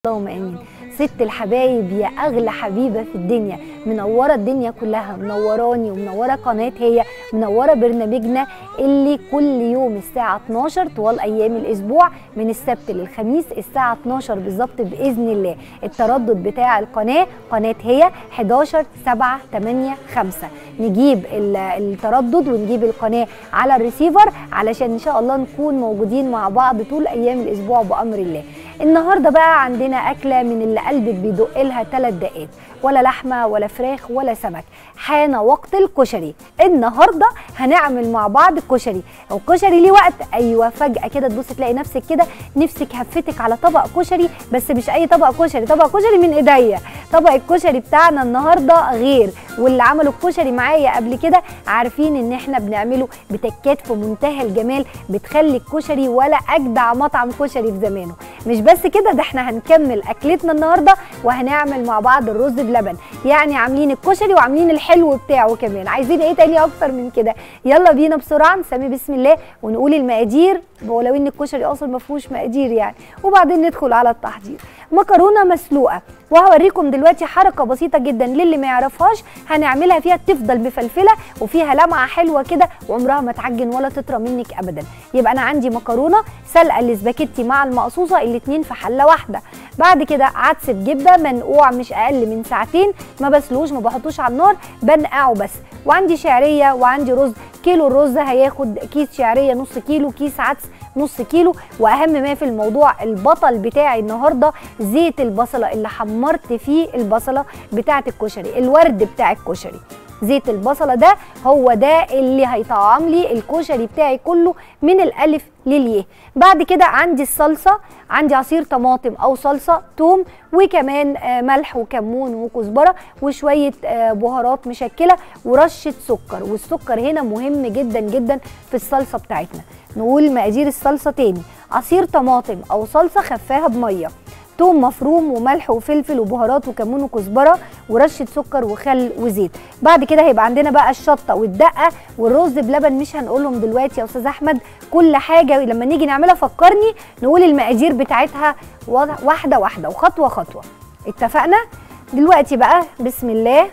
اللهم امين ست الحبايب يا اغلى حبيبه في الدنيا منوره الدنيا كلها منوراني ومنوره قناه هي منوره برنامجنا اللي كل يوم الساعه 12 طوال ايام الاسبوع من السبت للخميس الساعه 12 بالظبط باذن الله التردد بتاع القناه قناه هي 11 7 8 5 نجيب ال- التردد ونجيب القناه على الريسيفر علشان ان شاء الله نكون موجودين مع بعض طول ايام الاسبوع بامر الله النهارده بقى عندنا اكله من اللي قلبك بيدق لها ثلاث دقات ولا لحمه ولا فراخ ولا سمك حان وقت الكشري النهارده هنعمل مع بعض الكشري هو الكشري ليه وقت ايوه فجاه كده تبص تلاقي نفسك كده نفسك هفتك على طبق كشري بس مش اي طبق كشري طبق كشري من ايديا طبق الكشري بتاعنا النهارده غير واللي عملوا الكشري معايا قبل كده عارفين ان احنا بنعمله بتكات في منتهى الجمال بتخلي الكشري ولا اجدع مطعم كشري في زمانه مش بس كده ده احنا هنكمل اكلتنا النهارده وهنعمل مع بعض الرز بلبن يعني عاملين الكشري وعاملين الحلو بتاعه كمان عايزين ايه تاني اكتر من كده يلا بينا بسرعه نسمي بسم الله ونقول المقادير ولو ان الكشري اصلا ما فيهوش مقادير يعني وبعدين ندخل على التحضير مكرونه مسلوقه وهوريكم دلوقتي حركه بسيطه جدا للي ما يعرفهاش هنعملها فيها تفضل مفلفله وفيها لمعه حلوه كده وعمرها ما تعجن ولا تطرى منك ابدا يبقى انا عندي مكرونه سلقه الاسباجيتي مع المقصوصه الاتنين في حله واحده بعد كده عدس بجبه منقوع مش اقل من ساعتين ما بسلوش ما بحطوش على النار بنقعه بس وعندي شعريه وعندي رز كيلو الرز هياخد كيس شعريه نص كيلو كيس عدس نص كيلو واهم ما في الموضوع البطل بتاعي النهارده زيت البصله اللي حمرت فيه البصله بتاعه الكشري الورد بتاع الكشري زيت البصله ده هو ده اللي هيطعم لي الكشري بتاعي كله من الالف للياء بعد كده عندي الصلصه عندي عصير طماطم او صلصه توم وكمان آه، ملح وكمون وكزبره وشويه آه، بهارات مشكله ورشه سكر والسكر هنا مهم جدا جدا في الصلصه بتاعتنا نقول مقادير الصلصه تاني عصير طماطم او صلصه خفاها بميه توم مفروم وملح وفلفل وبهارات وكمون وكزبره ورشه سكر وخل وزيت بعد كده هيبقى عندنا بقى الشطه والدقه والرز بلبن مش هنقولهم دلوقتي يا استاذ احمد كل حاجه لما نيجي نعملها فكرني نقول المقادير بتاعتها واحده واحده وخطوه خطوه اتفقنا دلوقتي بقى بسم الله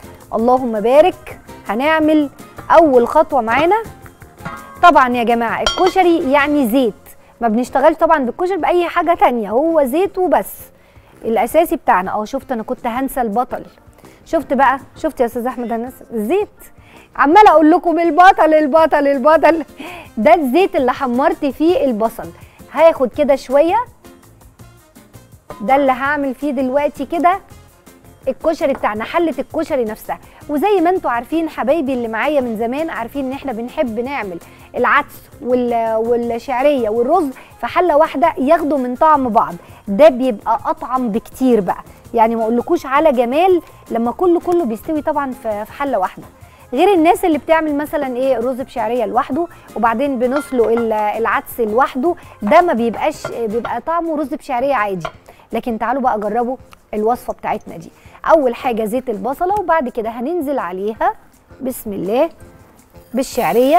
اللهم بارك هنعمل اول خطوه معانا طبعا يا جماعه الكشري يعني زيت ما بنشتغلش طبعا بالكشري باي حاجه تانية هو زيت وبس الاساسي بتاعنا اه شفت انا كنت هنسى البطل شفت بقى شفت يا استاذ احمد انا الزيت عماله اقول لكم البطل البطل البطل ده الزيت اللي حمرت فيه البصل هاخد كده شويه ده اللي هعمل فيه دلوقتي كده الكشري بتاعنا حله الكشري نفسها وزي ما انتم عارفين حبايبي اللي معايا من زمان عارفين ان احنا بنحب نعمل العدس وال- والشعريه والرز في حله واحده ياخدوا من طعم بعض ده بيبقى اطعم بكتير بقى يعني ما اقولكوش على جمال لما كله كله بيستوي طبعا في في حله واحده غير الناس اللي بتعمل مثلا ايه رز بشعريه لوحده وبعدين بنسلق ال- العدس لوحده ده ما بيبقاش بيبقى طعمه رز بشعريه عادي لكن تعالوا بقى جربوا الوصفه بتاعتنا دي اول حاجه زيت البصله وبعد كده هننزل عليها بسم الله بالشعريه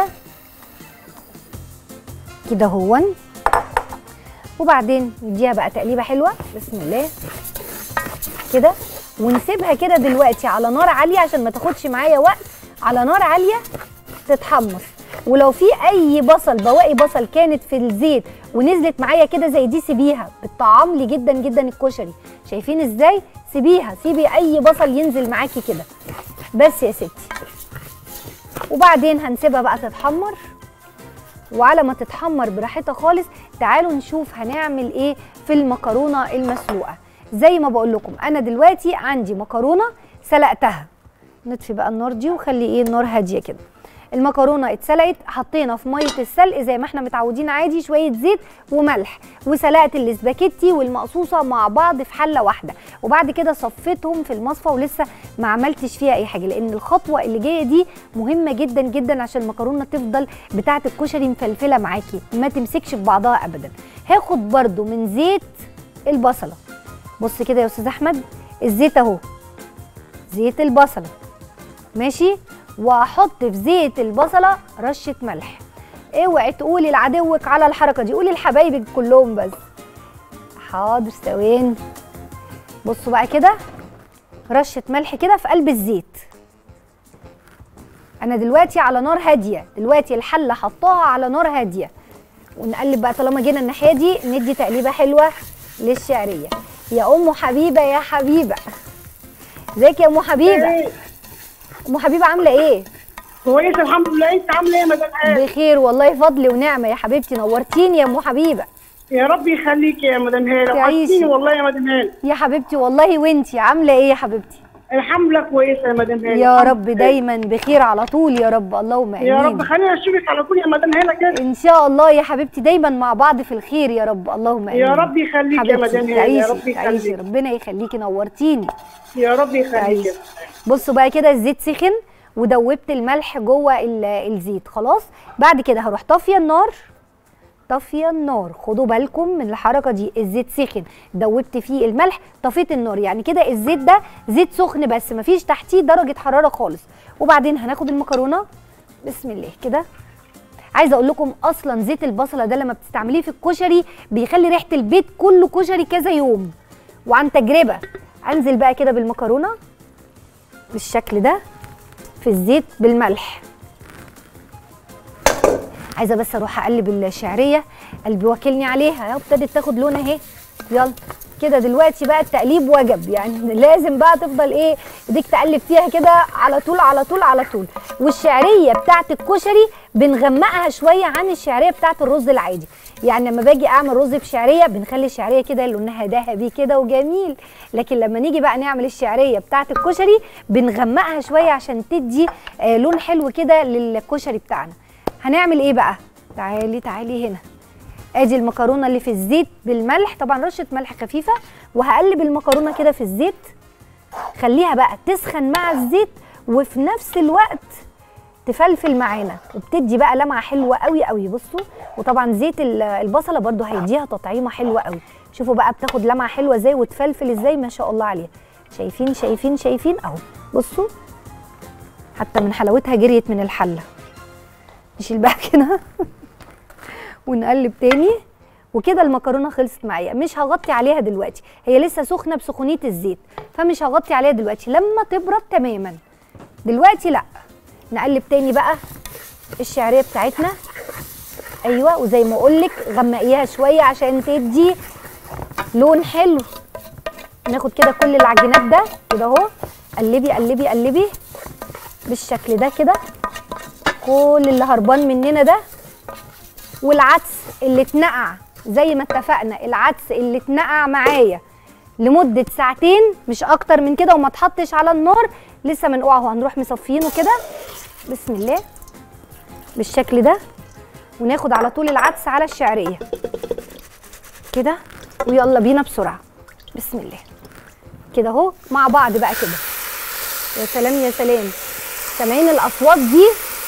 كده هون وبعدين نديها بقى تقليبه حلوه بسم الله كده ونسيبها كده دلوقتي على نار عاليه عشان ما تاخدش معايا وقت على نار عاليه تتحمص ولو في اي بصل بواقي بصل كانت في الزيت ونزلت معايا كده زي دي سيبيها بتطعم لي جدا جدا الكشري شايفين ازاي سيبيها سيبي اي بصل ينزل معاكي كده بس يا ستي وبعدين هنسيبها بقى تتحمر وعلى ما تتحمر براحتها خالص تعالوا نشوف هنعمل ايه في المكرونه المسلوقه زي ما بقول لكم انا دلوقتي عندي مكرونه سلقتها نطفي بقى النار دي وخلي ايه النار هاديه كده المكرونه اتسلقت حطينا في ميه السلق زي ما احنا متعودين عادي شويه زيت وملح وسلقت الاسباجيتي والمقصوصه مع بعض في حله واحده وبعد كده صفيتهم في المصفى ولسه ما عملتش فيها اي حاجه لان الخطوه اللي جايه دي مهمه جدا جدا عشان المكرونه تفضل بتاعه الكشري مفلفله معاكي ما تمسكش في بعضها ابدا هاخد برده من زيت البصله بص كده يا استاذ احمد الزيت اهو زيت البصله ماشي واحط في زيت البصله رشه ملح اوعي تقولي لعدوك على الحركه دي قولي لحبايبك كلهم بس حاضر ثواني بصوا بقى كده رشه ملح كده في قلب الزيت انا دلوقتي على نار هاديه دلوقتي الحله حطاها على نار هاديه ونقلب بقى طالما جينا الناحيه دي ندي تقليبه حلوه للشعريه يا ام حبيبه يا حبيبه ازيك يا ام حبيبه إيه، ام حبيبه عامله ايه كويس الحمد لله انت عامله ايه يا مدام هاني بخير والله فضل ونعمه يا حبيبتي نورتيني يا ام حبيبه يا رب يخليك يا مدام هاني تعيشي. وحشتيني والله يا مدام هاني يا حبيبتي والله وانتي عامله ايه يا حبيبتي الحمد لله كويسه يا مدام هاني يا الحمد رب لله. دايما بخير على طول يا رب اللهم امين يا رب خلينا اشوفك على طول يا مدام هاني كده ان شاء الله يا حبيبتي دايما مع بعض في الخير يا رب اللهم امين يا رب يخليك يا حبيبتي مدام هاني يا رب تعيشي تعيشي يخليك ربنا يخليكي نورتيني يا رب يخليك تعيشي بصوا بقى كده الزيت سخن ودوبت الملح جوه ال- الزيت خلاص بعد كده هروح طافيه النار طافيه النار خدوا بالكم من الحركه دي الزيت سخن دوبت فيه الملح طفيت النار يعني كده الزيت ده زيت سخن بس مفيش تحتيه درجه حراره خالص وبعدين هناخد المكرونه بسم الله كده عايزه اقول لكم اصلا زيت البصله ده لما بتستعمليه في الكشري بيخلي ريحه البيت كله كشري كذا يوم وعن تجربه انزل بقى كده بالمكرونه بالشكل ده في الزيت بالملح عايزه بس اروح اقلب الشعريه قلبي واكلني عليها اهو ابتدت تاخد لون اهي يلا كده دلوقتي بقى التقليب وجب يعني لازم بقى تفضل ايه ايديك تقلب فيها كده على طول على طول على طول والشعريه بتاعت الكشري بنغمقها شويه عن الشعريه بتاعت الرز العادي يعني لما باجي اعمل رز بشعريه بنخلي الشعريه كده لونها ذهبي كده وجميل لكن لما نيجي بقى نعمل الشعريه بتاعت الكشري بنغمقها شويه عشان تدي آه لون حلو كده للكشري بتاعنا هنعمل ايه بقى تعالي تعالي هنا ادي المكرونه اللي في الزيت بالملح طبعا رشه ملح خفيفه وهقلب المكرونه كده في الزيت خليها بقى تسخن مع الزيت وفي نفس الوقت تفلفل معانا وبتدي بقى لمعه حلوه قوي قوي بصوا وطبعا زيت ال- البصله برده هيديها تطعيمه حلوه قوي شوفوا بقى بتاخد لمعه حلوه ازاي وتفلفل ازاي ما شاء الله عليها شايفين شايفين شايفين اهو بصوا حتى من حلاوتها جريت من الحله نشيل بقى كده ونقلب تاني وكده المكرونه خلصت معايا مش هغطي عليها دلوقتي هي لسه سخنه بسخونيه الزيت فمش هغطي عليها دلوقتي لما تبرد تماما دلوقتي لا نقلب تاني بقى الشعريه بتاعتنا ايوه وزي ما اقول لك غمقيها شويه عشان تدي لون حلو ناخد كده كل العجينات ده كده اهو قلبي قلبي قلبي بالشكل ده كده كل اللي هربان مننا ده والعدس اللي اتنقع زي ما اتفقنا العدس اللي اتنقع معايا لمدة ساعتين مش أكتر من كده وما اتحطش على النار لسه منقوع اهو هنروح مصفينه كده بسم الله بالشكل ده وناخد على طول العدس على الشعرية كده ويلا بينا بسرعة بسم الله كده اهو مع بعض بقى كده يا سلام يا سلام سامعين الأصوات دي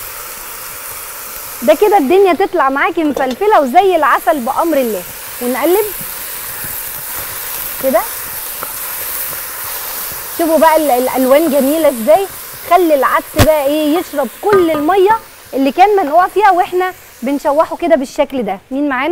ده كده الدنيا تطلع معاكي مفلفله وزي العسل بامر الله ونقلب كده شوفوا بقى ال- الالوان جميله ازاي خلي العدس بقى ايه يشرب كل الميه اللي كان منقوع فيها واحنا بنشوحه كده بالشكل ده مين معانا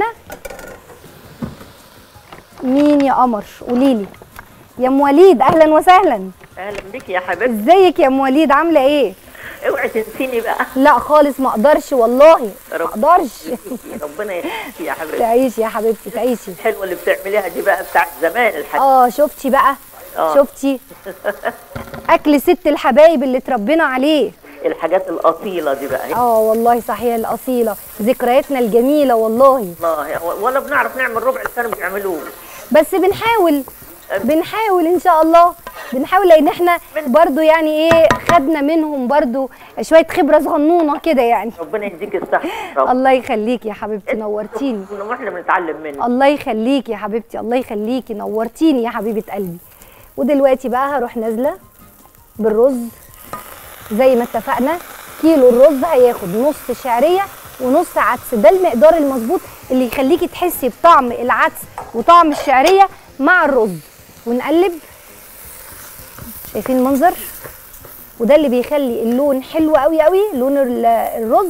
مين يا قمر قوليلي يا ام وليد اهلا وسهلا اهلا بك يا حبيبتي ازيك يا ام وليد عامله ايه اوعي تنسيني بقى لا خالص ما اقدرش والله ما رب- اقدرش ربنا يخليكي يا حبيبتي تعيشي يا حبيبتي تعيشي الحلوه اللي بتعمليها دي بقى بتاعت زمان الحاجة اه شفتي بقى آه. شفتي اكل ست الحبايب اللي اتربينا عليه الحاجات الاصيله دي بقى اه والله صحيح الاصيله ذكرياتنا الجميله والله والله ولا بنعرف نعمل ربع اللي كانوا بيعملوه بس بنحاول بنحاول ان شاء الله بنحاول لان احنا برضو يعني ايه خدنا منهم برضو شويه خبره صغنونه كده يعني ربنا يديك الصحه رب الله يخليكي يا حبيبتي نورتيني واحنا بنتعلم منه الله يخليكي يا حبيبتي الله يخليكي نورتيني يا حبيبه قلبي ودلوقتي بقى هروح نازله بالرز زي ما اتفقنا كيلو الرز هياخد نص شعريه ونص عدس ده المقدار المظبوط اللي يخليكي تحسي بطعم العدس وطعم الشعريه مع الرز ونقلب شايفين المنظر وده اللي بيخلي اللون حلو قوي قوي لون ال- الرز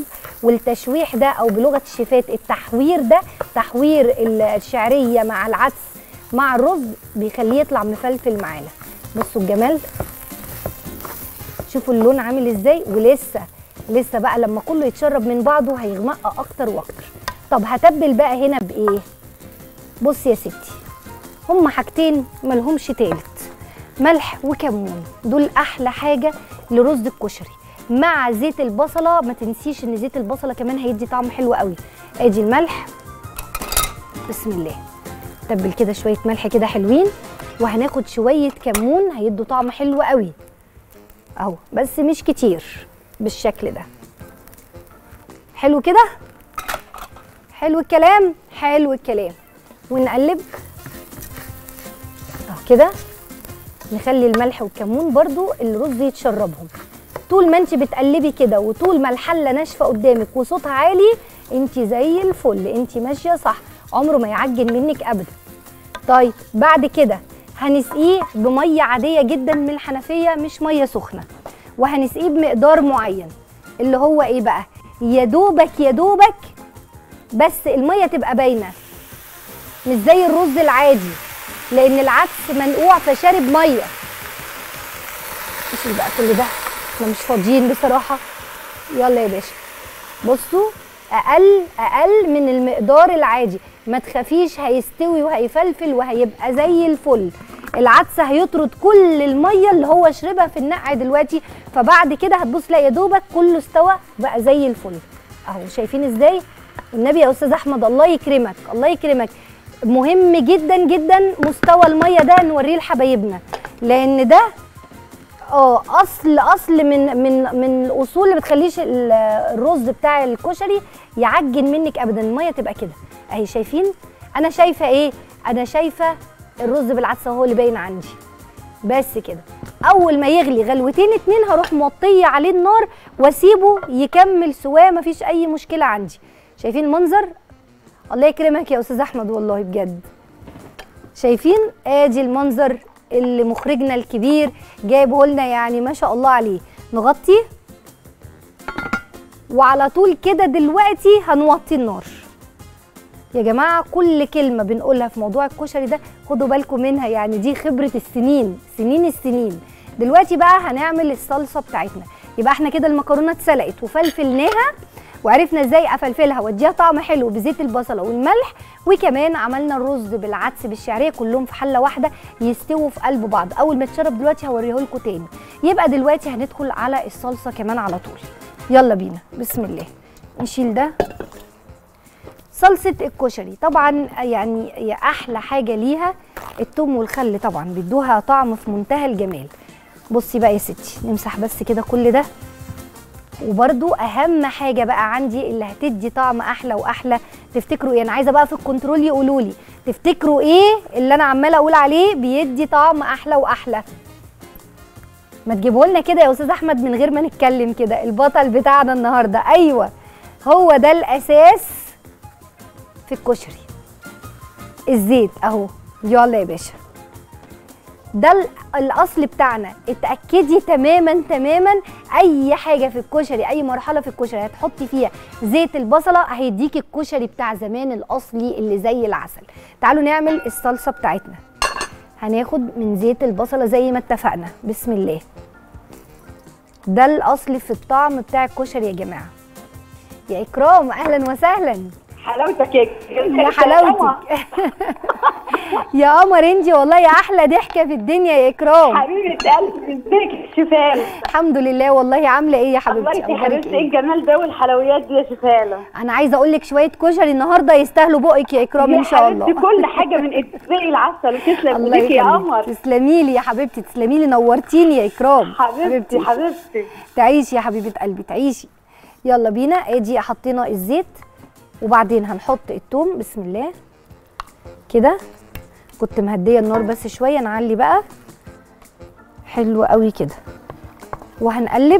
والتشويح ده او بلغه الشيفات التحوير ده تحوير ال- الشعريه مع العدس مع الرز بيخليه يطلع مفلفل معانا بصوا الجمال شوفوا اللون عامل ازاي ولسه لسه بقى لما كله يتشرب من بعضه هيغمق اكتر واكتر طب هتبل بقى هنا بايه بصي يا ستي هما حاجتين ملهمش تالت ملح وكمون دول احلى حاجه لرز الكشري مع زيت البصله ما تنسيش ان زيت البصله كمان هيدي طعم حلو قوي ادي الملح بسم الله تبل كده شويه ملح كده حلوين وهناخد شويه كمون هيدوا طعم حلو قوي اهو بس مش كتير بالشكل ده حلو كده حلو الكلام حلو الكلام ونقلب اهو كده نخلي الملح والكمون برضو الرز يتشربهم طول ما انت بتقلبي كده وطول ما الحله ناشفه قدامك وصوتها عالي انت زي الفل انت ماشيه صح عمره ما يعجن منك ابدا طيب بعد كده هنسقيه بميه عاديه جدا من الحنفيه مش ميه سخنه وهنسقيه بمقدار معين اللي هو ايه بقى يا دوبك يا دوبك بس الميه تبقى باينه مش زي الرز العادي لان العدس منقوع فشارب ميه مش بقى كل ده احنا مش فاضيين بصراحه يلا يا باشا بصوا اقل اقل من المقدار العادي ما تخافيش هيستوي وهيفلفل وهيبقى زي الفل العدس هيطرد كل الميه اللي هو شربها في النقع دلوقتي فبعد كده هتبص لا يا دوبك كله استوى بقى زي الفل اهو شايفين ازاي النبي يا استاذ احمد الله يكرمك الله يكرمك مهم جدا جدا مستوى الميه ده نوريه لحبايبنا لان ده اه اصل اصل من من من الاصول اللي بتخليش ال- الرز بتاع الكشري يعجن منك ابدا الميه تبقى كده اهي شايفين انا شايفه ايه انا شايفه الرز بالعدس هو اللي باين عندي بس كده اول ما يغلي غلوتين اتنين هروح موطيه عليه النار واسيبه يكمل سواه مفيش اي مشكله عندي شايفين المنظر الله يكرمك يا استاذ احمد والله بجد شايفين ادي المنظر اللي مخرجنا الكبير جايبه لنا يعني ما شاء الله عليه نغطي وعلى طول كده دلوقتي هنوطي النار يا جماعه كل كلمه بنقولها في موضوع الكشري ده خدوا بالكم منها يعني دي خبره السنين سنين السنين دلوقتي بقى هنعمل الصلصه بتاعتنا يبقى احنا كده المكرونه اتسلقت وفلفلناها وعرفنا ازاي افلفلها واديها طعم حلو بزيت البصله والملح وكمان عملنا الرز بالعدس بالشعريه كلهم في حله واحده يستووا في قلب بعض اول ما تشرب دلوقتي هوريه لكم تاني يبقى دلوقتي هندخل على الصلصه كمان على طول يلا بينا بسم الله نشيل ده صلصه الكشري طبعا يعني هي احلى حاجه ليها التوم والخل طبعا بيدوها طعم في منتهى الجمال بصي بقى يا ستي نمسح بس كده كل ده وبرده اهم حاجه بقى عندي اللي هتدي طعم احلى واحلى تفتكروا ايه انا عايزه بقى في الكنترول يقولوا لي تفتكروا ايه اللي انا عماله اقول عليه بيدي طعم احلى واحلى ما تجيبوا لنا كده يا استاذ احمد من غير ما نتكلم كده البطل بتاعنا النهارده ايوه هو ده الاساس في الكشري الزيت اهو يلا يا باشا ده ال- الاصل بتاعنا اتاكدي تماما تماما اي حاجه في الكشري اي مرحله في الكشري هتحطي فيها زيت البصله هيديكي الكشري بتاع زمان الاصلي اللي زي العسل تعالوا نعمل الصلصه بتاعتنا هناخد من زيت البصله زي ما اتفقنا بسم الله ده الاصل في الطعم بتاع الكشري يا جماعه يا اكرام اهلا وسهلا حلاوتك يا يا حلاوتك يا قمر انجي والله يا احلى ضحكه في الدنيا يا اكرام حبيبه قلبي ازيك يا شفال الحمد لله والله عامله ايه يا حبيبتي اخبارك يا اخبارك حبيبتي ايه ايه الجمال ده والحلويات دي يا شفاله انا عايزه اقول لك شويه كشري النهارده يستاهلوا بقك يا اكرام ان شاء الله يا حبيبتي كل حاجه من اتفاقي العسل وتسلم الله ايديك يا يخليك قمر تسلمي لي يا حبيبتي تسلمي لي نورتيني يا اكرام حبيبتي حبيبتي تعيشي يا حبيبه قلبي تعيشي يلا بينا ادي حطينا الزيت وبعدين هنحط التوم بسم الله كده كنت مهديه النار بس شويه نعلي بقى حلو قوي كده وهنقلب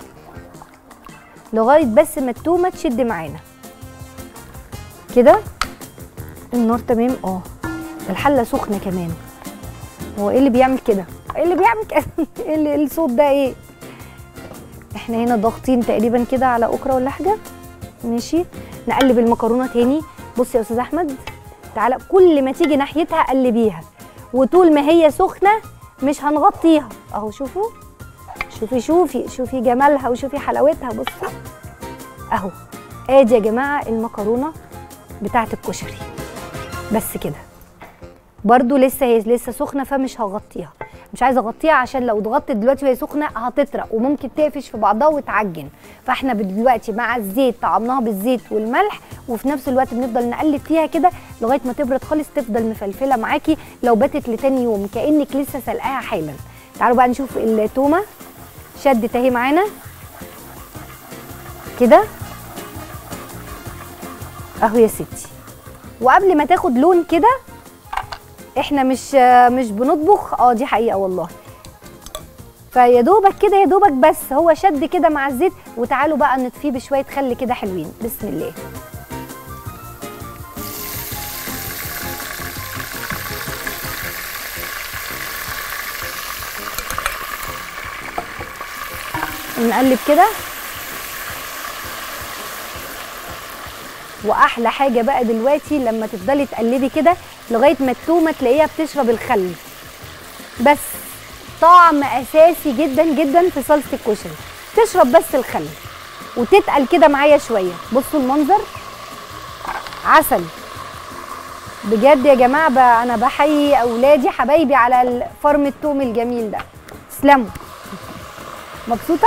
لغايه بس ما التومه تشد معانا كده النار تمام اه الحله سخنه كمان هو ايه اللي بيعمل كده ايه اللي بيعمل كده ايه اللي- إيه الصوت ده ايه احنا هنا ضاغطين تقريبا كده على اوكرا ولا حاجه ماشي نقلب المكرونه تاني بص يا استاذ احمد تعالى كل ما تيجي ناحيتها قلبيها وطول ما هي سخنه مش هنغطيها اهو شوفوا شوفي شوفي شوفي جمالها وشوفي حلاوتها بصوا اهو ادي يا جماعه المكرونه بتاعه الكشري بس كده برضو لسه هي لسه سخنه فمش هغطيها مش عايزه اغطيها عشان لو اتغطت دلوقتي وهي سخنه هتطرق وممكن تقفش في بعضها وتعجن فاحنا دلوقتي مع الزيت طعمناها بالزيت والملح وفي نفس الوقت بنفضل نقلب فيها كده لغايه ما تبرد خالص تفضل مفلفله معاكي لو باتت لتاني يوم كانك لسه سلقاها حالا تعالوا بقى نشوف التومه شدت اهي معانا كده اهو يا ستي وقبل ما تاخد لون كده احنا مش مش بنطبخ اه دي حقيقه والله فيا دوبك كده يا دوبك بس هو شد كده مع الزيت وتعالوا بقى نطفيه بشويه خل كده حلوين بسم الله نقلب كده واحلى حاجه بقى دلوقتي لما تفضلي تقلبي كده لغايه ما التومه تلاقيها بتشرب الخل بس طعم اساسي جدا جدا في صلصه الكشري تشرب بس الخل وتتقل كده معايا شويه بصوا المنظر عسل بجد يا جماعه بقى انا بحيي اولادي حبايبي على فرم التوم الجميل ده تسلموا مبسوطه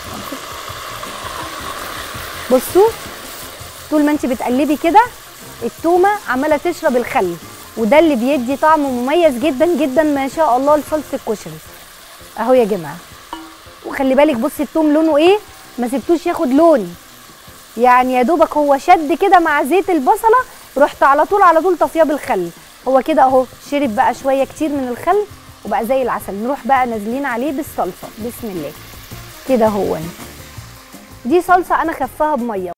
بصوا طول ما انت بتقلبي كده التومه عماله تشرب الخل وده اللي بيدي طعم مميز جدا جدا ما شاء الله لصلصه الكشري اهو يا جماعه وخلي بالك بصي التوم لونه ايه ما سبتوش ياخد لون يعني يا دوبك هو شد كده مع زيت البصله رحت على طول على طول طافيه بالخل هو كده اهو شرب بقى شويه كتير من الخل وبقى زي العسل نروح بقى نازلين عليه بالصلصه بسم الله كده هو دي صلصه انا خفاها بميه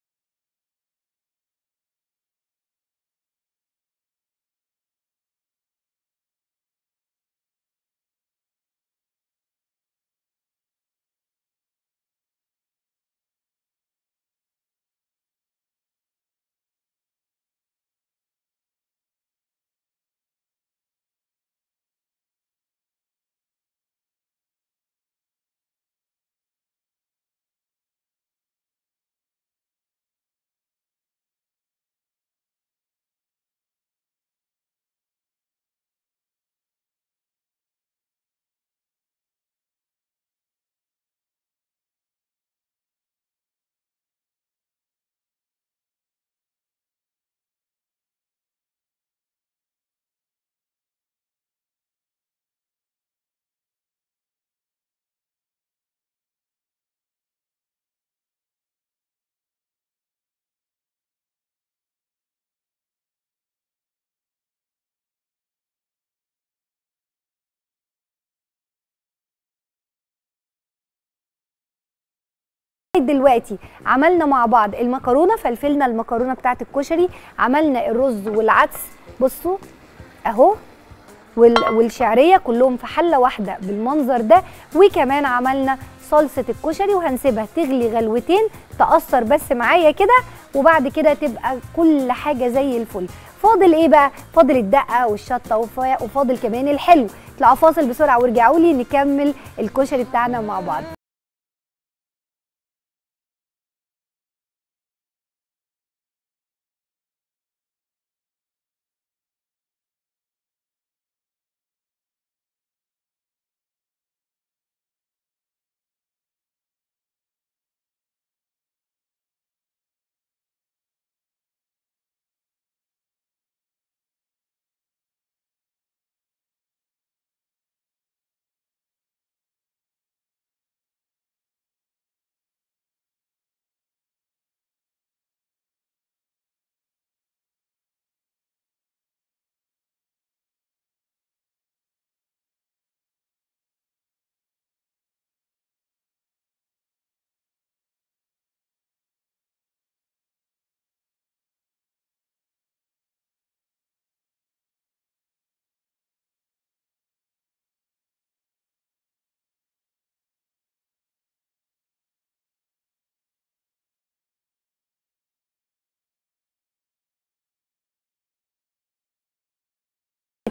دلوقتي عملنا مع بعض المكرونه فلفلنا المكرونه بتاعت الكشري عملنا الرز والعدس بصوا اهو وال- والشعريه كلهم في حله واحده بالمنظر ده وكمان عملنا صلصه الكشري وهنسيبها تغلي غلوتين تأثر بس معايا كده وبعد كده تبقى كل حاجه زي الفل فاضل ايه بقى فاضل الدقه والشطه وفا- وفاضل كمان الحلو اطلعوا فاصل بسرعه وارجعوا لي نكمل الكشري بتاعنا مع بعض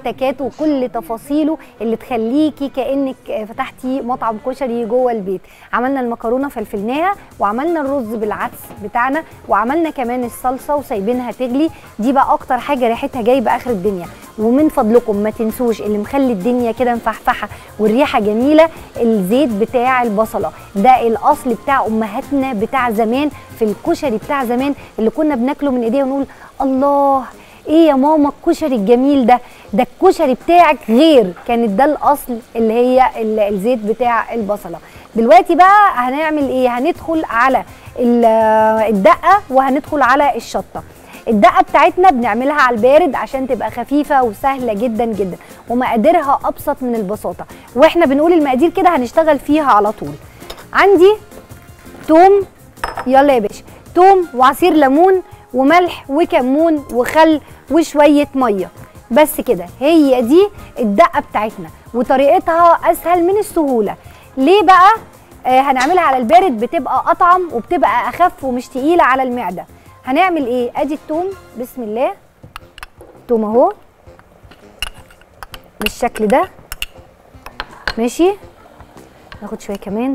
تكاته وكل تفاصيله اللي تخليكي كانك فتحتي مطعم كشري جوه البيت عملنا المكرونه فلفلناها وعملنا الرز بالعدس بتاعنا وعملنا كمان الصلصه وسايبينها تغلي دي بقى اكتر حاجه ريحتها جايبه اخر الدنيا ومن فضلكم ما تنسوش اللي مخلي الدنيا كده مفحفحه والريحه جميله الزيت بتاع البصله ده الاصل بتاع امهاتنا بتاع زمان في الكشري بتاع زمان اللي كنا بناكله من ايديها ونقول الله ايه يا ماما الكشري الجميل ده ده الكشري بتاعك غير كانت ده الاصل اللي هي ال- الزيت بتاع البصله دلوقتي بقى هنعمل ايه هندخل على ال- الدقه وهندخل على الشطه الدقه بتاعتنا بنعملها على البارد عشان تبقى خفيفه وسهله جدا جدا ومقاديرها ابسط من البساطه واحنا بنقول المقادير كده هنشتغل فيها على طول عندي توم يلا يا باشا توم وعصير ليمون وملح وكمون وخل وشويه ميه بس كده هي دي الدقه بتاعتنا وطريقتها اسهل من السهوله ليه بقى آه هنعملها على البارد بتبقى اطعم وبتبقى اخف ومش تقيله على المعده هنعمل ايه ادي التوم بسم الله توم اهو بالشكل ده ماشي ناخد شويه كمان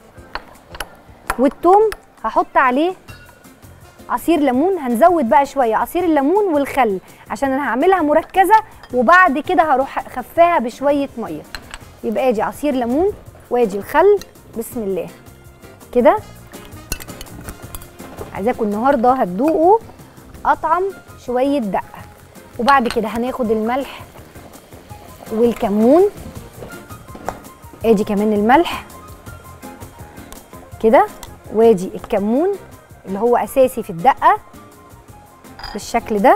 والثوم هحط عليه عصير ليمون هنزود بقى شويه عصير الليمون والخل عشان انا هعملها مركزه وبعد كده هروح خفاها بشويه ميه يبقى ادي عصير ليمون وادي الخل بسم الله كده عايزاكم النهارده هتدوقوا اطعم شويه دقه وبعد كده هناخد الملح والكمون ادي كمان الملح كده وادي الكمون اللي هو اساسي في الدقه بالشكل ده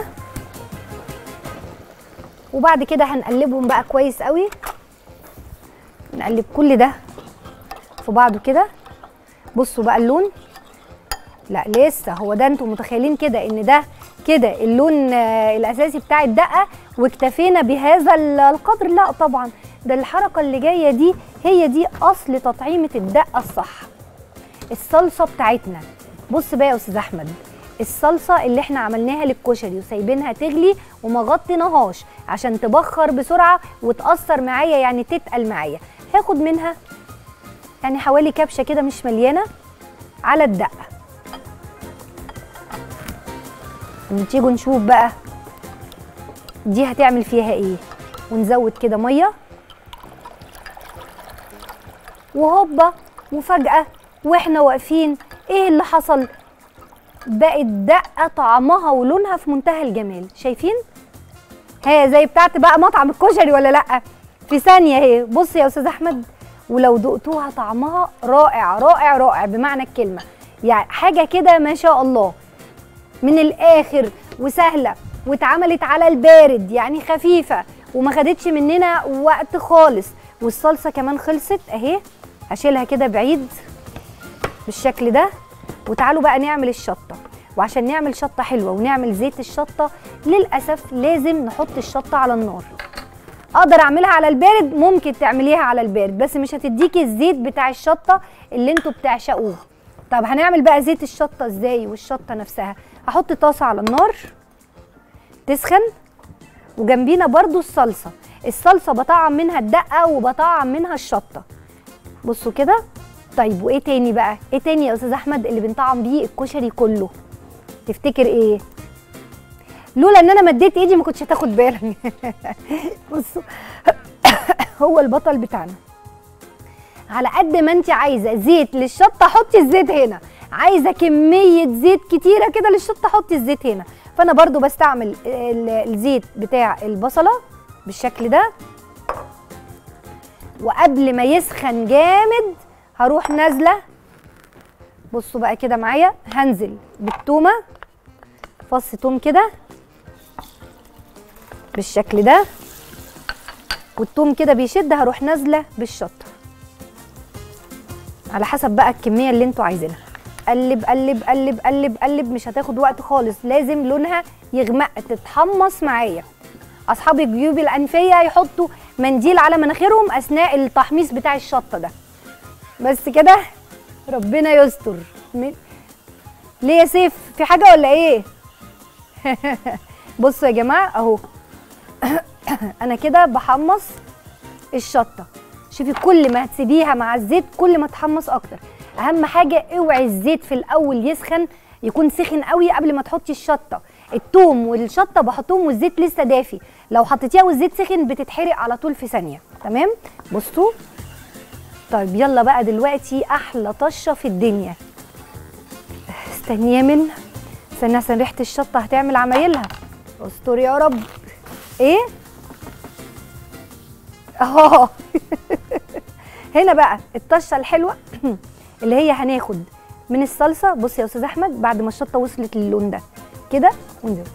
وبعد كده هنقلبهم بقى كويس قوي نقلب كل ده في بعضه كده بصوا بقى اللون لا لسه هو ده انتوا متخيلين كده ان ده كده اللون آه، الاساسي بتاع الدقه واكتفينا بهذا ال- القدر لا طبعا ده الحركه اللي جايه دي هي دي اصل تطعيمه الدقه الصح الصلصه بتاعتنا بص بقى يا استاذ احمد الصلصه اللي احنا عملناها للكشري وسايبينها تغلي وما غطيناهاش عشان تبخر بسرعه وتاثر معايا يعني تتقل معايا هاخد منها يعني حوالي كبشه كده مش مليانه على الدقه تيجوا نشوف بقى دي هتعمل فيها ايه ونزود كده ميه وهوبا وفجأة واحنا واقفين ايه اللي حصل بقت دقة طعمها ولونها في منتهى الجمال شايفين هي زي بتاعت بقى مطعم الكشري ولا لا في ثانية اهي بص يا استاذ احمد ولو دقتوها طعمها رائع رائع رائع بمعنى الكلمة يعني حاجة كده ما شاء الله من الاخر وسهله واتعملت على البارد يعني خفيفه وما خدتش مننا وقت خالص والصلصه كمان خلصت اهي هشيلها كده بعيد بالشكل ده وتعالوا بقى نعمل الشطه وعشان نعمل شطه حلوه ونعمل زيت الشطه للاسف لازم نحط الشطه على النار اقدر اعملها على البارد ممكن تعمليها على البارد بس مش هتديكي الزيت بتاع الشطه اللي انتوا بتعشقوه طب هنعمل بقى زيت الشطه ازاي والشطه نفسها هحط طاسه على النار تسخن وجنبينا برضو الصلصه الصلصه بطعم منها الدقه وبطعم منها الشطه بصوا كده طيب وايه تاني بقى ايه تاني يا استاذ احمد اللي بنطعم بيه الكشري كله تفتكر ايه لولا ان انا مديت ايدي ما كنتش هتاخد بالك بصوا هو البطل بتاعنا على قد ما انت عايزه زيت للشطه حطي الزيت هنا عايزه كميه زيت كتيره كده للشطه حطي الزيت هنا فانا برضو بستعمل ال- الزيت بتاع البصله بالشكل ده وقبل ما يسخن جامد هروح نازله بصوا بقى كده معايا هنزل بالتومه فص توم كده بالشكل ده والتوم كده بيشد هروح نازله بالشطه على حسب بقى الكميه اللي انتوا عايزينها قلب قلب قلب قلب قلب مش هتاخد وقت خالص لازم لونها يغمق تتحمص معايا اصحاب الجيوب الانفيه يحطوا منديل على مناخيرهم اثناء التحميص بتاع الشطه ده بس كده ربنا يستر م- ليه يا سيف في حاجه ولا ايه بصوا يا جماعه اهو انا كده بحمص الشطه شوفي كل ما هتسيبيها مع الزيت كل ما تحمص اكتر اهم حاجه اوعي الزيت في الاول يسخن يكون سخن قوي قبل ما تحطي الشطه التوم والشطه بحطهم والزيت لسه دافي لو حطيتيها والزيت سخن بتتحرق على طول في ثانيه تمام بصوا طيب يلا بقى دلوقتي احلى طشه في الدنيا استني يا من استني عشان ريحه الشطه هتعمل عمايلها استر يا رب ايه اه هنا بقى الطشه الحلوه اللي هي هناخد من الصلصه بصي يا استاذ احمد بعد ما الشطه وصلت للون ده كده ونزل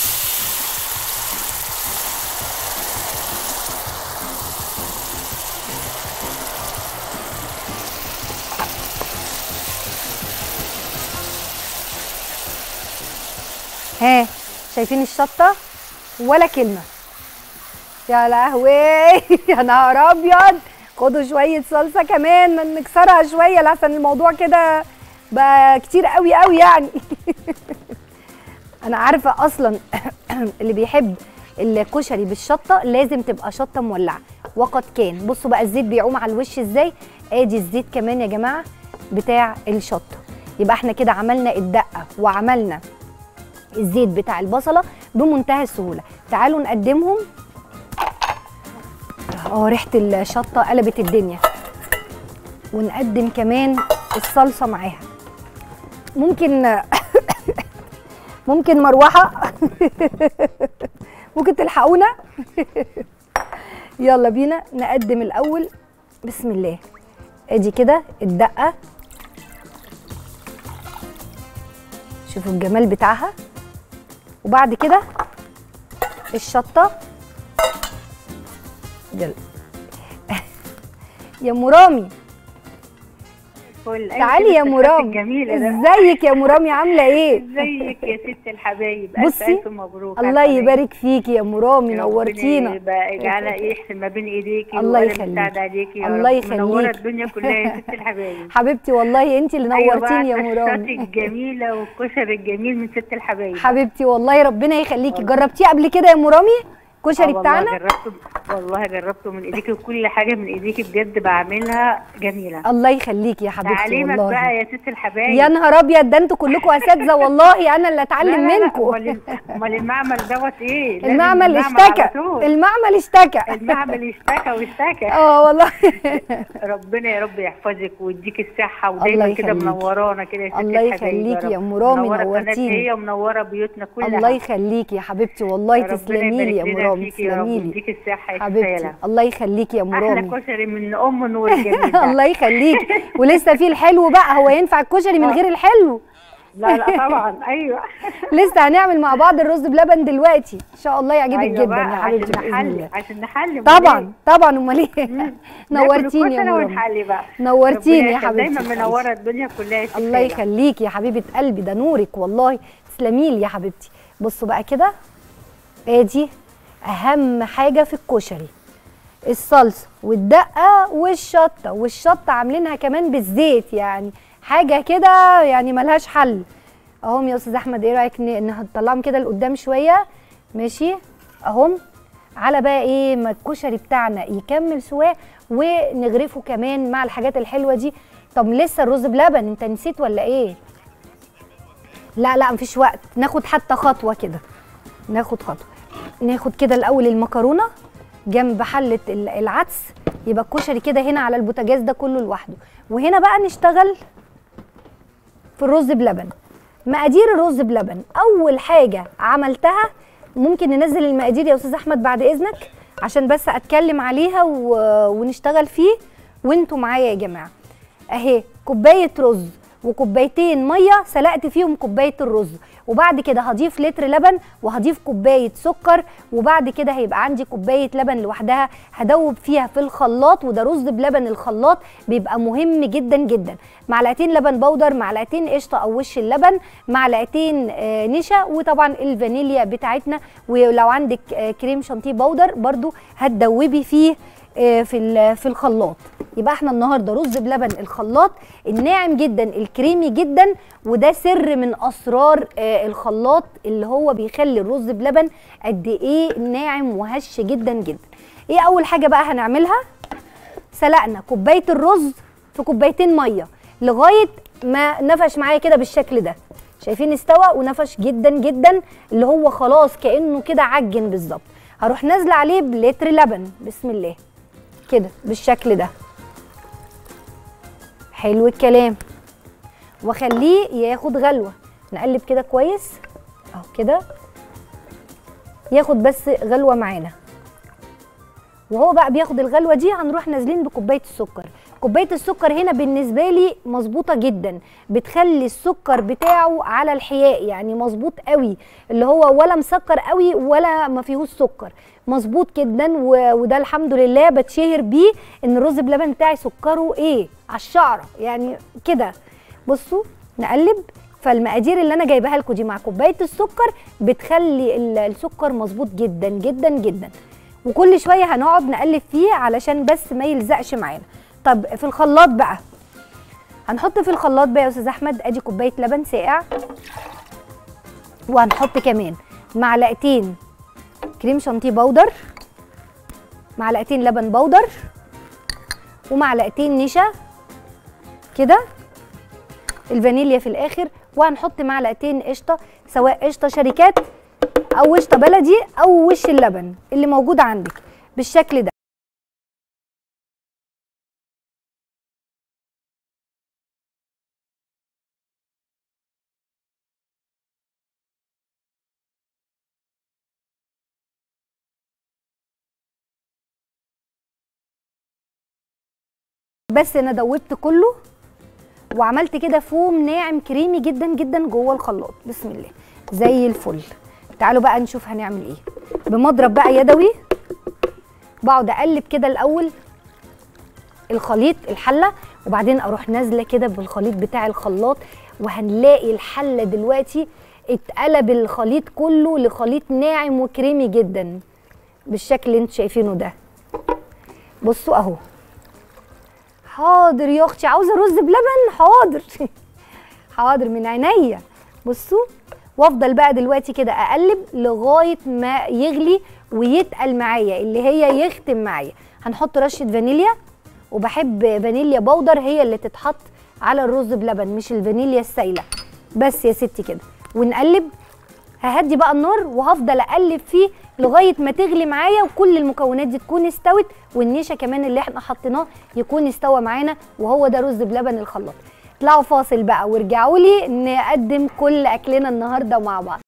ها شايفين الشطه ولا كلمه يا لهوي يا نهار ابيض خدوا شويه صلصه كمان نكسرها شويه لحسن الموضوع كده بقى كتير قوي قوي يعني انا عارفه اصلا اللي بيحب الكشري بالشطه لازم تبقى شطه مولعه وقد كان بصوا بقى الزيت بيعوم على الوش ازاي ادي الزيت كمان يا جماعه بتاع الشطه يبقى احنا كده عملنا الدقه وعملنا الزيت بتاع البصله بمنتهى السهوله تعالوا نقدمهم اه ريحه الشطه قلبت الدنيا ونقدم كمان الصلصه معاها ممكن ممكن مروحه ممكن تلحقونا يلا بينا نقدم الاول بسم الله ادي كده الدقه شوفوا الجمال بتاعها وبعد كده الشطه يلا يا مرامي فل. تعالي يا مرام جميلة ده ازيك يا مرامي عامله ايه ازيك يا ست الحبايب بصي، ألف ألف مبروك الله على يبارك فيكي يا مرامي ربنا نورتينا يبقى يجعلها يحسن ما بين ايديكي الله وأنا يخليك. مساعدة عليكي يا الله رب. منورة يخليك. الدنيا كلها يا ست الحبايب حبيبتي والله انت اللي أيوة نورتيني يا بقى الطشات مرامي الجميلة والكشري الجميل من ست الحبايب حبيبتي والله ربنا يخليكي جربتيه قبل كده يا مرامي آه كشري والله بتاعنا جربته والله جربته من ايديكي وكل حاجة من ايديكي بجد بعملها جميلة الله يخليكي يا حبيبتي تعليمك بقى والله يا ست الحبايب يا نهار ابيض ده انتوا كلكم اساتذه والله انا اللي اتعلم لا لا لا، منكم امال امال المعمل دوت ايه لازم المعمل على اشتكى طول. المعمل اشتكى المعمل اشتكى واشتكى اه والله ربنا يا رب يحفظك ويديك الصحة الله ودايما كده يخليكي. منورانا كده يا ست الله الحبايب يخليكي رب. يا مرامي، منورة قناة نورتيني. هي ومنورة بيوتنا كلها الله يخليكي يا حبيبتي والله ربنا تسلمي لي يا يبارك لنا مرامي فيكي يا رب تسلمي لي ويديك الصحة يا حبيبتي سفالة الله يخليكي يا مرامي أحلى كشري من أم نور الجميل ده. الله يخليكي ولسه في الحلو بقى هو ينفع الكشري من غير الحلو لا لا طبعا أيوه لسه هنعمل مع بعض الرز بلبن دلوقتي ان شاء الله يعجبك أيوة جدا بقى، يا حبيبتي عشان باذن نحلي الله عشان نحلي طبعا طبعا امال ايه ناكل نورتيني يا الكشري مرامي ونحلي بقى نورتيني يا ربنا حبيبتي دايما منورة الدنيا كلها يا ست الله سالة. يخليكي يا حبيبه قلبي ده نورك والله تسلمي لي يا حبيبتي بصوا بقى كده ادي اهم حاجه في الكشري الصلصه والدقه والشطه والشطه عاملينها كمان بالزيت يعني حاجه كده يعني ملهاش حل اهم يا استاذ احمد ايه رايك ن- نطلعهم كده لقدام شويه ماشي اهم على بقى ايه ما الكشري بتاعنا يكمل سواه ونغرفه كمان مع الحاجات الحلوه دي طب لسه الرز بلبن انت نسيت ولا ايه لا لا مفيش وقت ناخد حتى خطوه كده ناخد خطوه ناخد كده الاول المكرونه جنب حله ال- العدس يبقى الكشري كده هنا على البوتاجاز ده كله لوحده وهنا بقى نشتغل في الرز بلبن مقادير الرز بلبن اول حاجه عملتها ممكن ننزل المقادير يا استاذ احمد بعد اذنك عشان بس اتكلم عليها و... ونشتغل فيه وانتوا معايا يا جماعه اهي كوبايه رز وكوبايتين ميه سلقت فيهم كوبايه الرز وبعد كده هضيف لتر لبن وهضيف كوبايه سكر وبعد كده هيبقى عندي كوبايه لبن لوحدها هدوب فيها في الخلاط وده رز بلبن الخلاط بيبقى مهم جدا جدا معلقتين لبن بودر معلقتين قشطه او وش اللبن معلقتين آه، نشا وطبعا الفانيليا بتاعتنا ولو عندك آه، كريم شانتيه بودر برضو هتدوبي فيه آه، في ال- في الخلاط يبقى احنا النهارده رز بلبن الخلاط الناعم جدا الكريمي جدا وده سر من اسرار آه، الخلاط اللي هو بيخلي الرز بلبن قد ايه ناعم وهش جدا جدا ايه اول حاجه بقى هنعملها سلقنا كوبايه الرز في كوبايتين ميه لغايه ما نفش معايا كده بالشكل ده شايفين استوى ونفش جدا جدا اللي هو خلاص كانه كده عجن بالظبط هروح نازله عليه بلتر لبن بسم الله كده بالشكل ده حلو الكلام واخليه ياخد غلوه نقلب كده كويس اهو كده ياخد بس غلوه معانا وهو بقى بياخد الغلوه دي هنروح نازلين بكوبايه السكر كوبايه السكر هنا بالنسبه لي مظبوطه جدا بتخلي السكر بتاعه على الحياء يعني مظبوط قوي اللي هو ولا مسكر قوي ولا ما فيهوش سكر مظبوط جدا و- وده الحمد لله بتشهر بيه ان الرز بلبن بتاعي سكره ايه على الشعره يعني كده بصوا نقلب فالمقادير اللي انا جايباها لكم دي مع كوبايه السكر بتخلي ال- السكر مظبوط جدا جدا جدا وكل شويه هنقعد نقلب فيه علشان بس ما يلزقش معانا طب في الخلاط بقى هنحط في الخلاط بقى يا استاذ احمد ادي كوبايه لبن ساقع وهنحط كمان معلقتين كريم شانتيه بودر معلقتين لبن بودر ومعلقتين نشا كده الفانيليا في الاخر وهنحط معلقتين قشطه سواء قشطه شركات او قشطه بلدي او وش اللبن اللي موجود عندك بالشكل ده بس انا دوبت كله وعملت كده فوم ناعم كريمي جدا جدا جوه الخلاط بسم الله زي الفل تعالوا بقى نشوف هنعمل ايه بمضرب بقى يدوي بقعد اقلب كده الاول الخليط الحله وبعدين اروح نازله كده بالخليط بتاع الخلاط وهنلاقي الحله دلوقتي اتقلب الخليط كله لخليط ناعم وكريمي جدا بالشكل اللي انتوا شايفينه ده بصوا اهو حاضر يا اختي عاوزه رز بلبن حاضر حاضر من عينيا بصوا وافضل بقى دلوقتي كده اقلب لغايه ما يغلي ويتقل معايا اللي هي يختم معايا هنحط رشه فانيليا وبحب فانيليا بودر هي اللي تتحط على الرز بلبن مش الفانيليا السايله بس يا ستي كده ونقلب ههدي بقى النار وهفضل اقلب فيه لغايه ما تغلي معايا وكل المكونات دي تكون استوت والنشا كمان اللي احنا حطيناه يكون استوى معانا وهو ده رز بلبن الخلاط اطلعوا فاصل بقى وارجعوا لي نقدم كل اكلنا النهارده مع بعض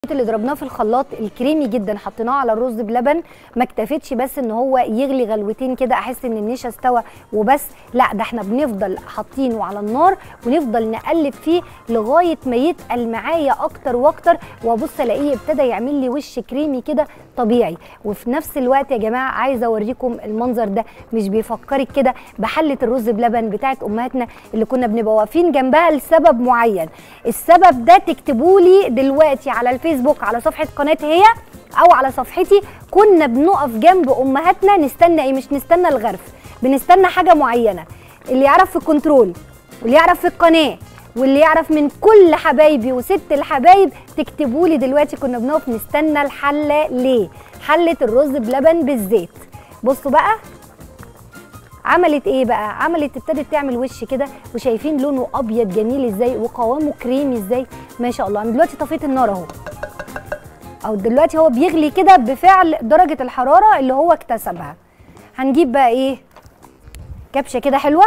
اللي ضربناه في الخلاط الكريمي جدا حطيناه على الرز بلبن ما اكتفتش بس ان هو يغلي غلوتين كده احس ان النشا استوى وبس لا ده احنا بنفضل حاطينه على النار ونفضل نقلب فيه لغايه ما يتقل معايا اكتر واكتر وابص الاقيه ابتدى يعمل لي وش كريمي كده طبيعي وفي نفس الوقت يا جماعه عايزه اوريكم المنظر ده مش بيفكرك كده بحله الرز بلبن بتاعت امهاتنا اللي كنا بنبقى واقفين جنبها لسبب معين السبب ده تكتبوا لي دلوقتي على الفيسبوك على صفحه قناه هي او على صفحتي كنا بنقف جنب امهاتنا نستنى ايه مش نستنى الغرف بنستنى حاجه معينه اللي يعرف في الكنترول واللي يعرف في القناه واللي يعرف من كل حبايبي وست الحبايب تكتبوا لي دلوقتي كنا بنقف نستنى الحله ليه حله الرز بلبن بالزيت بصوا بقى عملت ايه بقى عملت ابتدت تعمل وش كده وشايفين لونه ابيض جميل ازاي وقوامه كريمي ازاي ما شاء الله انا دلوقتي طفيت النار اهو او دلوقتي هو بيغلي كده بفعل درجه الحراره اللي هو اكتسبها هنجيب بقى ايه كبشه كده حلوه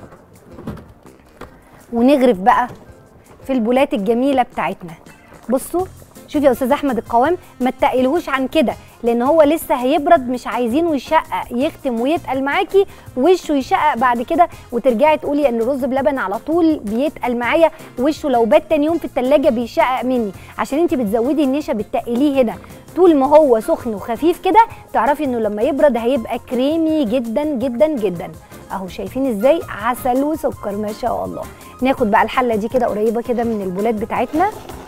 ونغرف بقى في البولات الجميله بتاعتنا بصوا شوف يا استاذ احمد القوام ما تقلهوش عن كده لان هو لسه هيبرد مش عايزينه يشقق يختم ويتقل معاكي وشه يشقق بعد كده وترجعي تقولي ان الرز بلبن على طول بيتقل معايا وشه لو بات تاني يوم في التلاجة بيشقق مني عشان انت بتزودي النشا بتقليه هنا طول ما هو سخن وخفيف كده تعرفي انه لما يبرد هيبقى كريمي جدا جدا جدا اهو شايفين ازاي عسل وسكر ما شاء الله ناخد بقى الحله دي كده قريبه كده من البولات بتاعتنا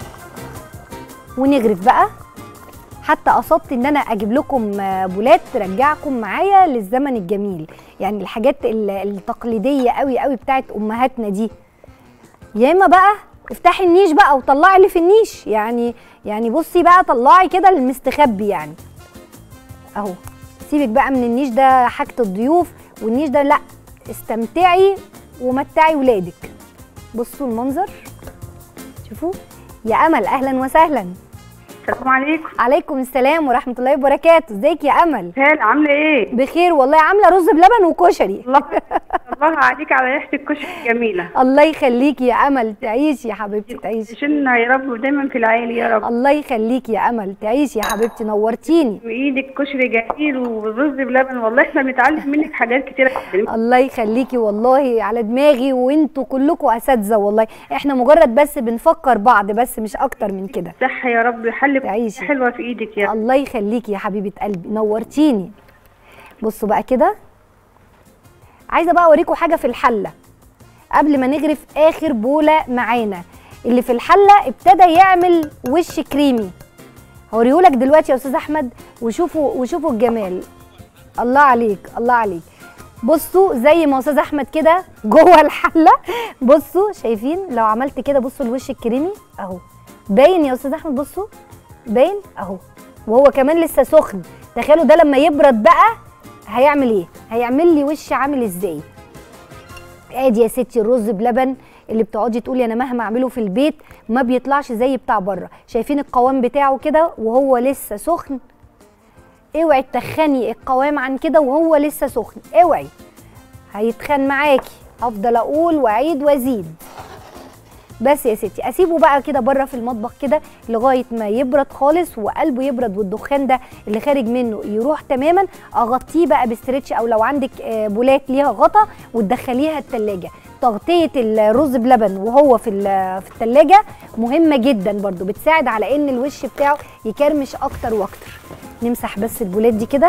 ونغرف بقى حتى قصدت ان انا اجيب لكم بولات ترجعكم معايا للزمن الجميل يعني الحاجات ال- التقليديه قوي قوي بتاعت امهاتنا دي يا اما بقى افتحي النيش بقى وطلعي اللي في النيش يعني يعني بصي بقى طلعي كده المستخبي يعني اهو سيبك بقى من النيش ده حاجه الضيوف والنيش ده لا استمتعي ومتعي ولادك بصوا المنظر شوفوا يا امل اهلا وسهلا السلام عليكم عليكم السلام ورحمه الله وبركاته ازيك يا امل هال عامله ايه بخير والله عامله رز بلبن وكشري الله الله عليك على ريحه الكشري الجميله الله يخليكي يا امل تعيشي يا حبيبتي تعيشي عشان يا رب ودايما في العالي يا رب الله يخليكي يا امل تعيشي يا حبيبتي نورتيني بايدك كشري جميل والرز بلبن والله احنا بنتعلم منك حاجات كتيره جدا الله يخليكي والله على دماغي وانتوا كلكم اساتذه والله احنا مجرد بس بنفكر بعض بس مش اكتر من كده صحه يا رب حل تعيشي. حلوه في ايدك يا رب الله يخليكي يا حبيبه قلبي نورتيني بصوا بقى كده عايزه بقى اوريكم حاجه في الحله قبل ما نغرف اخر بوله معانا اللي في الحله ابتدى يعمل وش كريمي هوريهولك دلوقتي يا استاذ احمد وشوفوا وشوفوا الجمال الله عليك الله عليك بصوا زي ما استاذ احمد كده جوه الحله بصوا شايفين لو عملت كده بصوا الوش الكريمي اهو باين يا استاذ احمد بصوا باين اهو وهو كمان لسه سخن تخيلوا ده لما يبرد بقى هيعمل ايه هيعمل لي وش عامل ازاي ادي يا ستي الرز بلبن اللي بتقعدي تقولي انا مهما اعمله في البيت ما بيطلعش زي بتاع بره شايفين القوام بتاعه كده وهو لسه سخن اوعي تخني القوام عن كده وهو لسه سخن اوعي هيتخن معاكي افضل اقول واعيد وازيد بس يا ستي اسيبه بقى كده بره في المطبخ كده لغايه ما يبرد خالص وقلبه يبرد والدخان ده اللي خارج منه يروح تماما اغطيه بقى بستريتش او لو عندك آه، بولات ليها غطا وتدخليها التلاجة تغطيه الرز بلبن وهو في ال- في التلاجة مهمه جدا برضو بتساعد على ان الوش بتاعه يكرمش اكتر واكتر نمسح بس البولات دي كده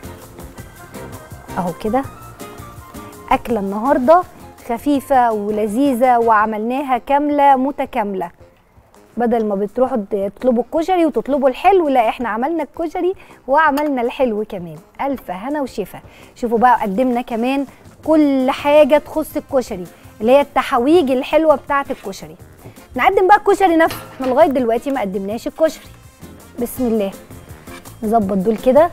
اهو كده اكله النهارده خفيفه ولذيذه وعملناها كامله متكامله بدل ما بتروحوا تطلبوا الكشري وتطلبوا الحلو لا احنا عملنا الكشري وعملنا الحلو كمان الف هنا وشفا شوفوا بقى قدمنا كمان كل حاجه تخص الكشري اللي هي التحويج الحلوه بتاعه الكشري نقدم بقى الكشري نفسه احنا لغايه دلوقتي ما قدمناش الكشري بسم الله نظبط دول كده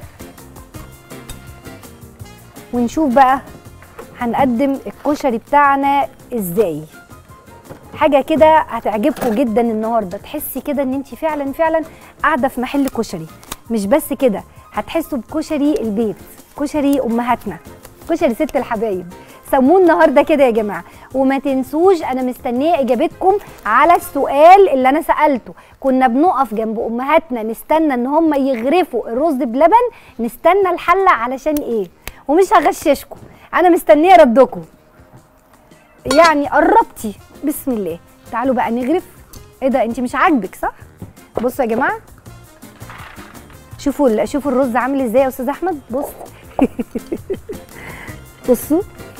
ونشوف بقى هنقدم الكشري بتاعنا ازاي حاجه كده هتعجبكم جدا النهارده تحسي كده ان انت فعلا فعلا قاعده في محل كشري مش بس كده هتحسوا بكشري البيت كشري امهاتنا كشري ست الحبايب سموه النهارده كده يا جماعه وما تنسوش انا مستنيه اجابتكم على السؤال اللي انا سالته كنا بنقف جنب امهاتنا نستنى ان هم يغرفوا الرز بلبن نستنى الحله علشان ايه ومش هغششكم انا مستنيه ردكم يعني قربتي بسم الله تعالوا بقى نغرف ايه ده انت مش عاجبك صح بصوا يا جماعه شوفوا ال- شوفوا الرز عامل ازاي يا استاذ احمد بص بصوا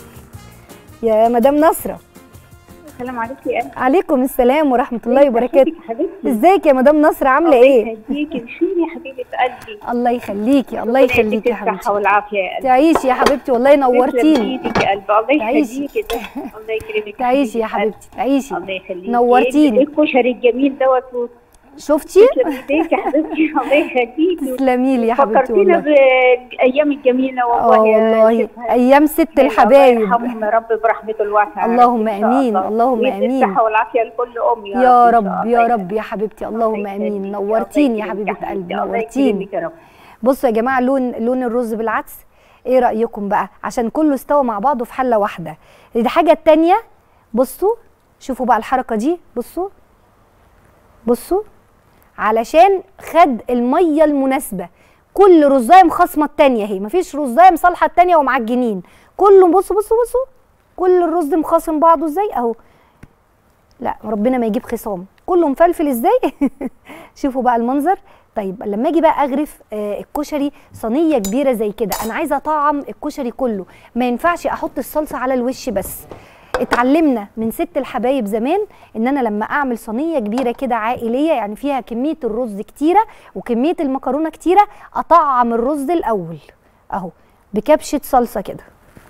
يا مدام نصره السلام عليكم يا قلبي عليكم السلام ورحمه الله وبركاته يا حبيبتي ازيك يا مدام نصره عامله ايه يهديكي وشيلي يا حبيبه قلبي الله يخليكي الله يخليكي يا الصحه حبيبتي والعافيه يا قلبي تعيشي يا حبيبتي والله تسلم نورتيني ايدك يا قلبي الله تعيشي. يخليكي ده الله يكرمك تعيشي يا حبيبة حبيبتي تعيشي الله يخليكي نورتيني. إيه الكشري الجميل دوت شفتي تسلم ايديك يا حبيبتي الله يخليكي تسلمي لي يا حبيبتي فكرتينا والله بالايام الجميله اه والله يا والله شيخة. ايام ست الله الحبايب يرحمهم يا رب برحمته الواسعه اللهم إن شاء آمين، الله. اللهم ويدي آمين. الصحه والعافيه لكل ام يا, يا إن شاء رب الله. يا رب يا حبيبتي اللهم الله امين يخليكي. نورتيني يا الله حبيبه يكرمك قلبي الله نورتيني يكرمك يا رب بصوا يا جماعه لون لون الرز بالعدس ايه رايكم بقى عشان كله استوى مع بعضه في حله واحده دي حاجه التانية بصوا شوفوا بقى الحركه دي بصوا بصوا علشان خد الميه المناسبه كل رزايه مخاصمه التانية اهي مفيش رزايه مصالحه التانية ومعجنين كله بصوا بصوا بصوا كل الرز مخاصم بعضه ازاي اهو لا ربنا ما يجيب خصام كله مفلفل ازاي شوفوا بقى المنظر طيب لما اجي بقى اغرف آه الكشري صينيه كبيره زي كده انا عايزه اطعم الكشري كله ما ينفعش احط الصلصه على الوش بس اتعلمنا من ست الحبايب زمان ان انا لما اعمل صينيه كبيره كده عائليه يعني فيها كميه الرز كتيره وكميه المكرونه كتيره اطعم الرز الاول اهو بكبشه صلصه كده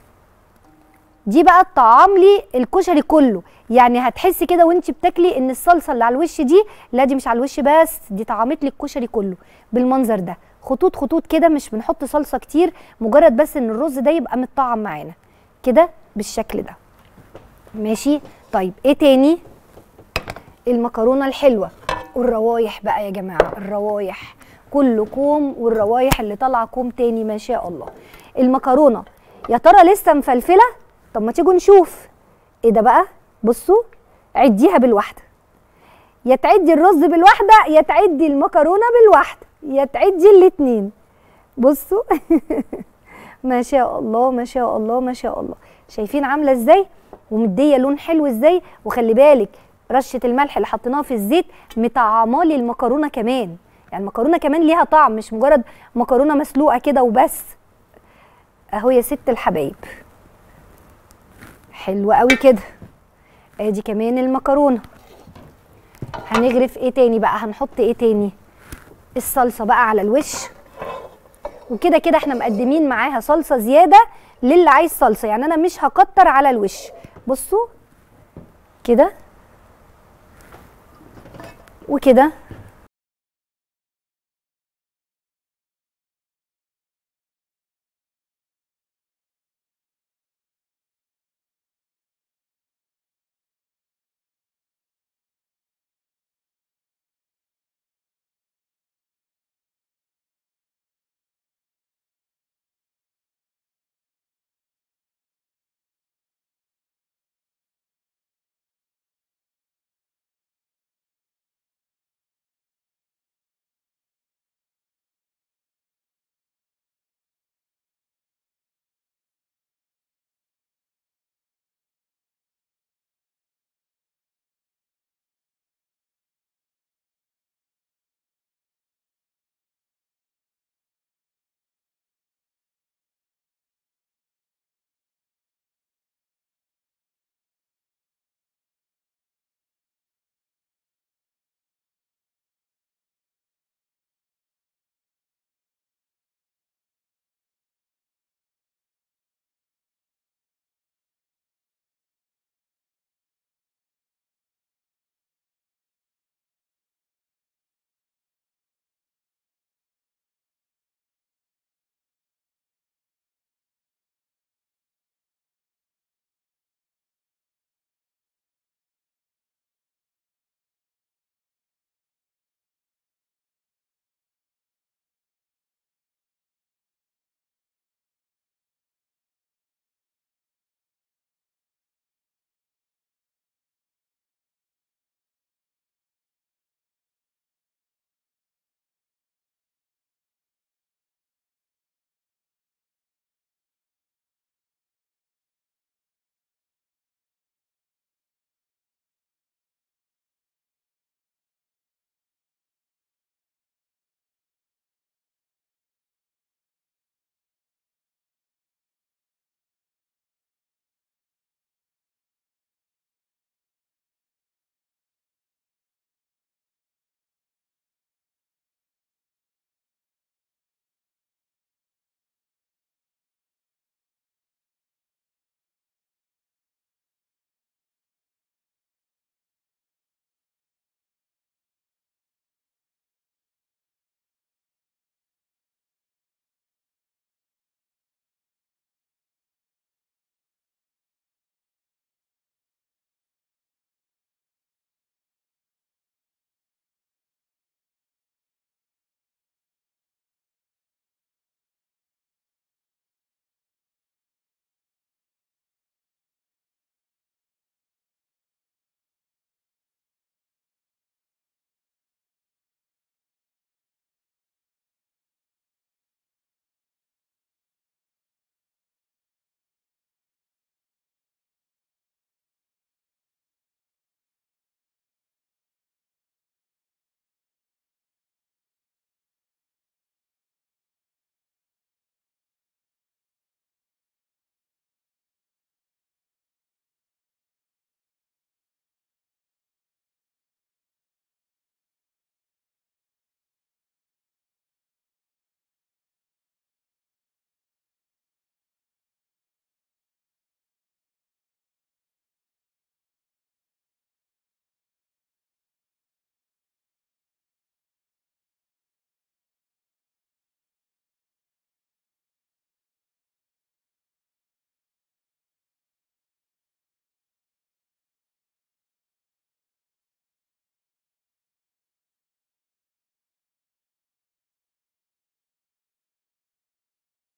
دي بقى تطعم لي الكشري كله يعني هتحسي كده وانت بتاكلي ان الصلصه اللي على الوش دي لا دي مش على الوش بس دي طعمت لي الكشري كله بالمنظر ده خطوط خطوط كده مش بنحط صلصه كتير مجرد بس ان الرز ده يبقى متطعم معانا كده بالشكل ده ماشي طيب ايه تاني المكرونه الحلوه والروايح بقى يا جماعه الروايح كله كوم والروايح اللي طالعه كوم تاني ما شاء الله المكرونه يا ترى لسه مفلفله طب ما تيجوا نشوف ايه ده بقى بصوا عديها بالواحده يا تعدي الرز بالواحده يا تعدي المكرونه بالواحده يا تعدي الاتنين بصوا ما شاء الله ما شاء الله ما شاء الله شايفين عامله ازاي ومديه لون حلو ازاي وخلي بالك رشه الملح اللي حطيناها في الزيت مطعمه لي المكرونه كمان يعني المكرونه كمان ليها طعم مش مجرد مكرونه مسلوقه كده وبس اهو يا ست الحبايب حلو قوي كده ادي كمان المكرونه هنغرف ايه تاني بقى هنحط ايه تاني الصلصه بقى على الوش وكده كده احنا مقدمين معاها صلصه زياده للي عايز صلصه يعني انا مش هكتر على الوش بصوا كده وكده